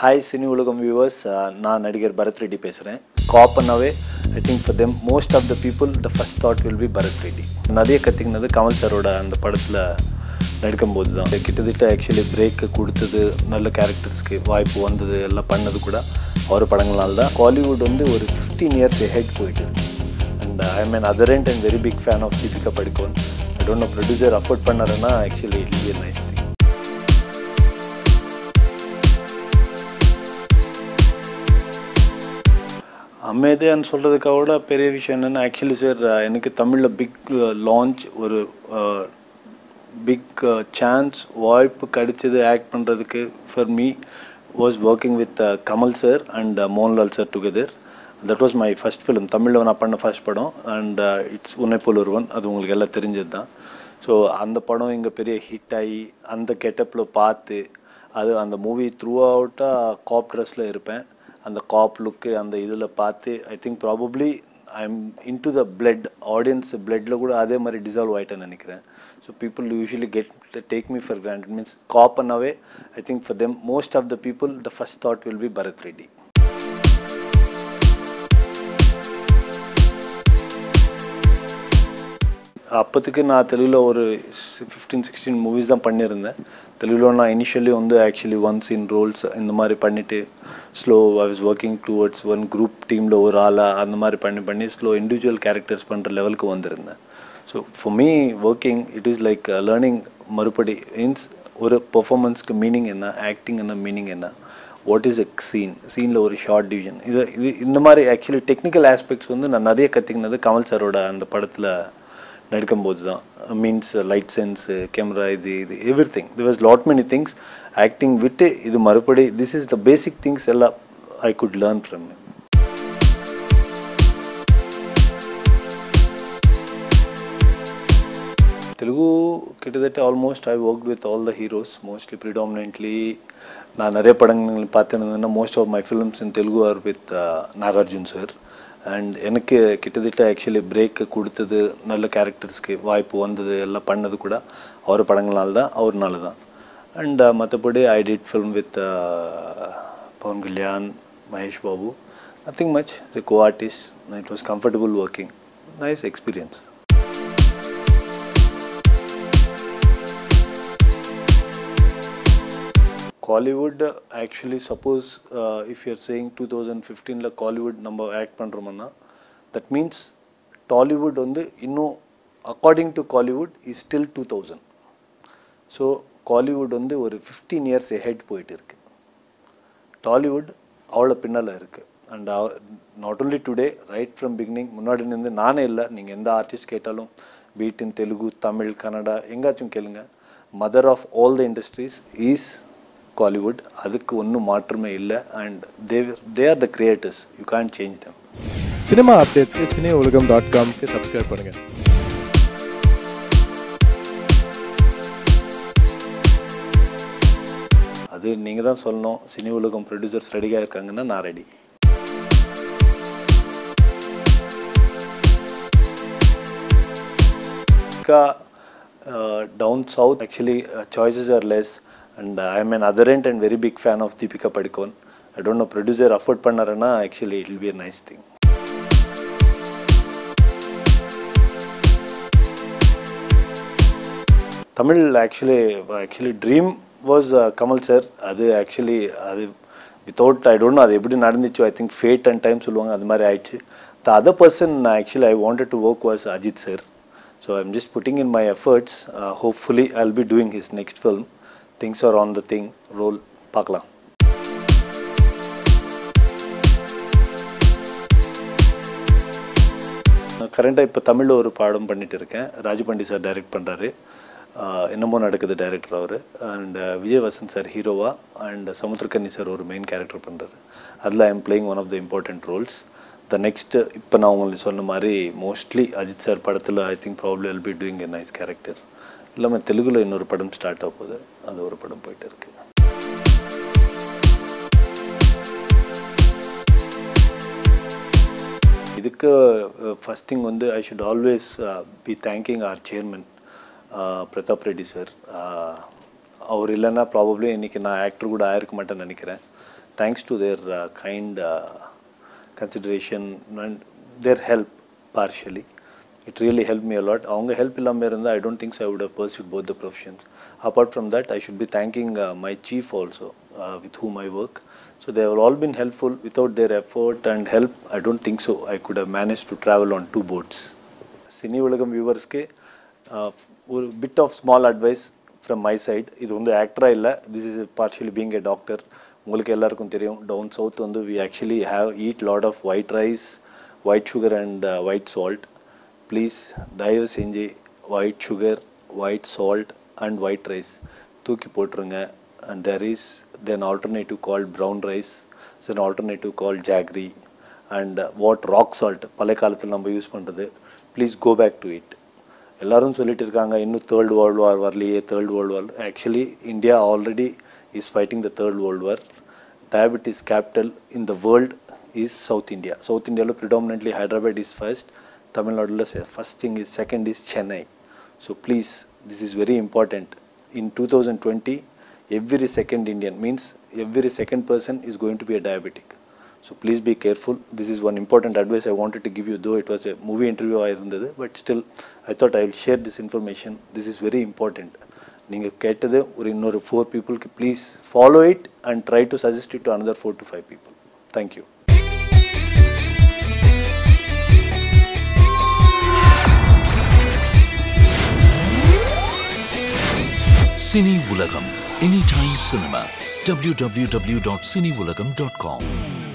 Hi cine உலகம் viewers நான் நடிகர் பரத் ரெட்டி பேசுகிறேன் காப்பனாவே I think for them most of the people the first thought will be Bharath Reddy நிறைய கற்றுக்கினது கமல் சாரோட அந்த படத்தில் நடிக்கும்போது தான் கிட்டத்தட்ட ஆக்சுவலி பிரேக்கு கொடுத்தது நல்ல கேரக்டர்ஸ்க்கு வாய்ப்பு வந்தது எல்லாம் பண்ணது கூட அவர் படங்களால் தான் ஹாலிவுட் வந்து ஒரு ஃபிஃப்டீன் இயர்ஸ் ஹெட் போயிட்டு இருக்கு and I mean other and and very big fan of Deepika Padukone I don't know producer afford பண்ணாருன்னா actually it be nice thing அமேதையான்னு சொல்கிறதுக்காக விட பெரிய விஷயம் என்னென்னா ஆக்சுவலி சார் எனக்கு தமிழில் பிக் லான்ச் ஒரு பிக் சான்ஸ் வாய்ப்பு கிடைச்சது ஆக்ட் பண்ணுறதுக்கு for me was working with Kamal sir and Mohanlal sir together that was my first film தமிழில் நான் பண்ண ஃபர்ஸ்ட் படம் அண்ட் இட்ஸ் உன்னை போல் ஒருவன் அது உங்களுக்கு எல்லாம் தெரிஞ்சது தான் ஸோ அந்த படம் இங்கே பெரிய ஹிட் ஆகி அந்த கெட்டப்பில் பார்த்து அது அந்த மூவி த்ரூ அவுட்டாக காப் ட்ரெஸ்ஸில் இருப்பேன் அந்த காப் லுக்கு அந்த இதில் பார்த்து I think probably I am in to the blood audience பிளட்டில் கூட அதே மாதிரி டிசால்வ் ஆகிட்டேன்னு நினைக்கிறேன் so people usually get take me for grant means cop பண்ணாவே I think for them most of the people the first thought will be Bharath Reddy அப்போத்துக்கு நான் தெலுங்கில் ஒரு ஃபிஃப்டீன் சிக்ஸ்டீன் மூவிஸ் தான் பண்ணியிருந்தேன் தெலுங்கில் நான் இனிஷியலி வந்து ஆக்சுவலி ஒன்ஸ் இன் ரோல்ஸ் இந்த மாதிரி பண்ணிவிட்டு slow I was working towards one group டீமில் ஒரு ஆளாக அந்த மாதிரி பண்ணி பண்ணி ஸ்லோ இண்டிவிஜுவல் கேரக்டர்ஸ் பண்ணுற லெவலுக்கு வந்திருந்தேன் so for me working it is like learning மறுபடி மீன்ஸ் ஒரு பெர்ஃபார்மன்ஸ்க்கு மீனிங் என்ன ஆக்டிங் என்ன மீனிங் என்ன வாட் இஸ் எ சீன் சீனில் ஒரு ஷார்ட் டிவிஷன் இது இது இந்த மாதிரி ஆக்சுவலி டெக்னிக்கல் ஆஸ்பெக்ட்ஸ் வந்து நான் நிறைய கற்றுக்கினது கமல் சாரோட அந்த படத்தில் நடிக்கும்போது தான் மீன்ஸ் லைட் சென்ஸு கேமரா இது இது everything the was lot many things acting விட்டு இது மறுபடி this is the basic things எல்லாம் I could learn from Telugu கிட்டத்தட்ட almost I work with all the heroes mostly predominantly நான் நிறைய படங்கள் பார்த்துருந்தேன்னா most of my films in Telugu are with Nagarjun sir and எனக்கு கிட்டத்தட்ட ஆக்சுவலி பிரேக்கு கொடுத்தது நல்ல கேரக்டர்ஸ்க்கு வாய்ப்பு வந்தது எல்லாம் பண்ணது கூட அவர் படங்களால் தான் அவர்னால தான் அண்ட் மற்றபடி I did film with Pawan Kalyan Mahesh Babu nothing much the co artist it was comfortable working nice experience Kollywood actually suppose if you are saying two thousand ஃபிஃப்டீனில் காலிவுட் நம்ம ஆக்ட் பண்ணுறோம்னா தட் மீன்ஸ் டாலிவுட் வந்து இன்னும் according to Kollywood is still two thousand so Kollywood வந்து ஒரு fifteen years head போயிட்டு இருக்கு டாலிவுட் அவ்வளோ பின்னால் இருக்குது and not only today right from beginning முன்னாடி நின்று நானே இல்லை நீங்கள் எந்த ஆர்டிஸ்ட் கேட்டாலும் பீட் இன் தெலுங்கு தமிழ் கன்னடா எங்காச்சும் கேளுங்க mother of all the industries is Kollywood அதுக்கு ஒன்றும் மாற்றமே இல்லை and they they are the creators you can change them cinema அப்டேட்ஸ்க்கு சினி உலகம் டாட் காம்க்கு சப்ஸ்கிரைப் பண்ணுங்கள் அது நீங்கள் தான் சொல்லணும் சினி உலகம் ப்ரொடியூசர்ஸ் ரெடியாக இருக்காங்கன்னா நான் ready down south actually uh, choices are less and uh, i'm an other end and very big fan of deepika padukone i don't know producer afford பண்ணாருன்னா actually it will be a nice thing Tamil actually actually dream was Kamal sir அது actually அது without I don't know அது எப்படி நடந்துச்சு I think fate and time சொல்லுவாங்க அது மாதிரி ஆயிடுச்சு the other person actually I wanted to work was Ajith sir So I'm just putting in my efforts. Uh, hopefully, I'll be doing his next film. Things are on the thing. Roll. பார்க்கலாம் கரண்டாக இப்போ தமிழில் ஒரு பாடம் பண்ணிட்டு இருக்கேன் ராஜபண்டி sir direct பண்ணுறாரு என்னமோ நடக்குது டைரக்டர் அவர் அண்ட் விஜய் வசந்த் சார் ஹீரோவா அண்ட் சமுத்திரக்கன்னி சார் ஒரு மெயின் கேரக்டர் பண்ணுறாரு அதில் I am playing one of the important roles the next இப்போ நான் உங்களுக்கு சொன்ன மாதிரி மோஸ்ட்லி அஜித் சார் படத்தில் I think probably will be doing a nice character இல்லாமல் தெலுங்கில் இன்னொரு படம் ஸ்டார்ட் ஆக போகுது அது ஒரு படம் போயிட்டு இருக்கு இதுக்கு ஃபஸ்ட் திங் வந்து I should always be thanking our chairman Pratap Reddy sir அவர் இல்லைன்னா ப்ராபப்ளி இன்றைக்கி நான் ஆக்டர் கூட ஆயிருக்க மாட்டேன்னு நினைக்கிறேன் thanks to their kind consideration and their help partially it really help me a lot அவங்க ஹெல்ப் இல்லாமல் இருந்தால் I don't thinks I would pursue both the professions apart from that I should be thanking my chief also with whom I work so they have all been helpful without their effort and help i don't think so i could have managed to travel on two boats Cine Ulagam வியூவர்ஸ்க்கு ஒரு bit of small advice from my side இது வந்து ஆக்டராக இல்லை this is partially being a doctor உங்களுக்கு எல்லாருக்கும் தெரியும் down south வந்து we actually have eat lot of white rice white sugar and white salt please தயவு செஞ்சு white sugar white salt and white rice தூக்கி போட்டுருங்க and there is then alternative called brown rice it's an alternative called jaggery and uh, what rock salt பழைய காலத்தில் நம்ம use பண்ணுறது please go back to it எல்லாரும் சொல்லிட்டு இருக்காங்க இன்னும் தேர்ட் வேர்ல்டு வார் வரலையே third world war actually India already is fighting the third world war diabetes capital in the world is south India south இந்தியாவில் ப்ரிடாமினெட்லி ஹைதராபாத் இஸ் ஃபர்ஸ்ட் தமிழ்நாடுல first thing is second is Chennai so please this is very important in two thousand twenty every second Indian means every second person is going to be a diabetic. So please be careful. This is one important advice I wanted to give you, though it was a movie interview ஆயிருந்தது but still I thought I will share this information. This is very important. நீங்கள் கேட்டது ஒரு இன்னொரு four பீப்புளுக்கு please follow it and try to suggest it to another four to five people thank you Cine Ulagam any time cinema www.cineulagam.com